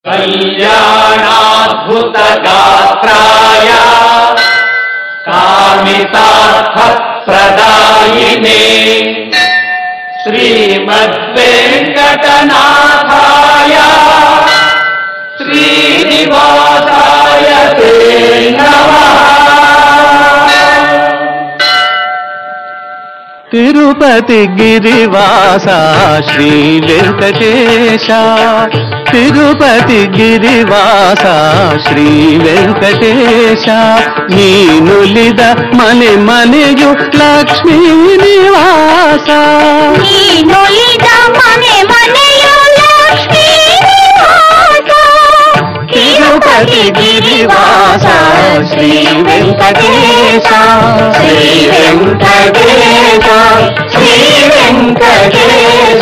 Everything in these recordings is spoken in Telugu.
कल्याणाद्भुतगात्राय कामितार्थप्रदायिने श्रीमद्वेङ्कटनाथाय श्रीनिवासाय ते नमः తిరుపతి గిరివాస శ్రీ వెంకటేశ తిరుపతి గిరివాస శ్రీ వెంకటేశ ನೀನುಲಿದ ಮನೆ ಮನೆಯು ಲಕ್ಷ್ಮೀ ನಿವಾಸ ನೀನುಳಿದ ಮನೆ ಮನೆಯು ಲಕ್ಷ್ಮೀ ನಿವಾಸ. ತಿರುಪತಿ ಗಿರಿವಾಸ ಶ್ರೀ ವೆಂಕಟೇಶ ಶ್ರೀ ವೆಂಕಟೇಶ ಶ್ರೀ ವೆಂಕಟೇಶ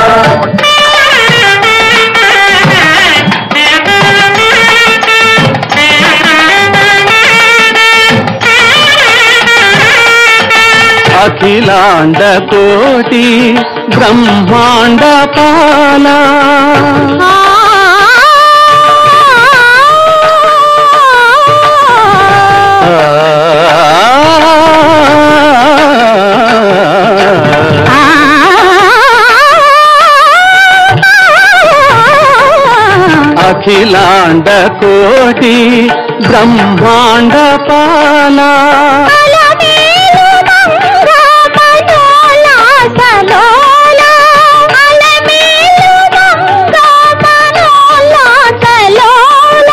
అఖిలాండ కోటి బ్రహ్మాండ పాల ఆ అఖిలాండ కోటి బ్రహ్మాండ పాల అలమేలు మంగ మనోల్లాసలోల. అలమేలు మంగ మనోల్లాసలోల.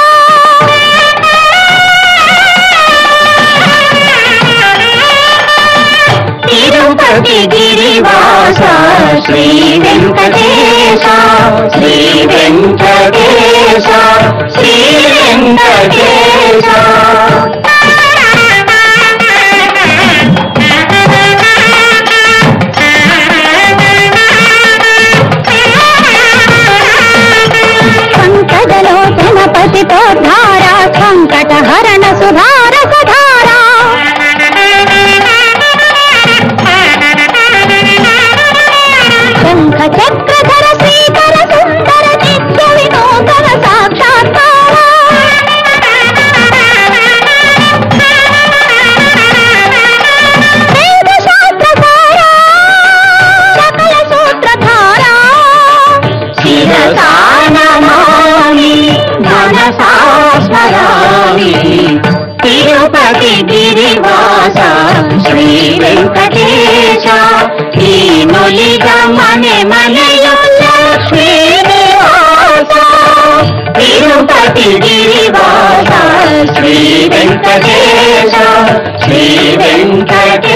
తిరుపతి గిరివాస శ్రీ వెంకటేశ శ్రీ వెంకటేశ శ్రీ వెంకటేశ సంకటలోచన పతితో ధార సంకట హరణ సుధార సధార శంఖ చక్రధర శ్రీకర సుందర నిత్య వినూతన సాక్షాత్కార వేద శాస్త్రధార సకల సూత్రధార శిరసా నమామి మనసా స్మరామి తిరుపతి గిరివాస శ్రీ వెంకటేశ ఈ నులిగ మನೆ మನೆయు లక్ష్మీ నివాస తిరుపతి గిరివాస శ్రీ వెంకటేశ శ్రీ వెంకటేశ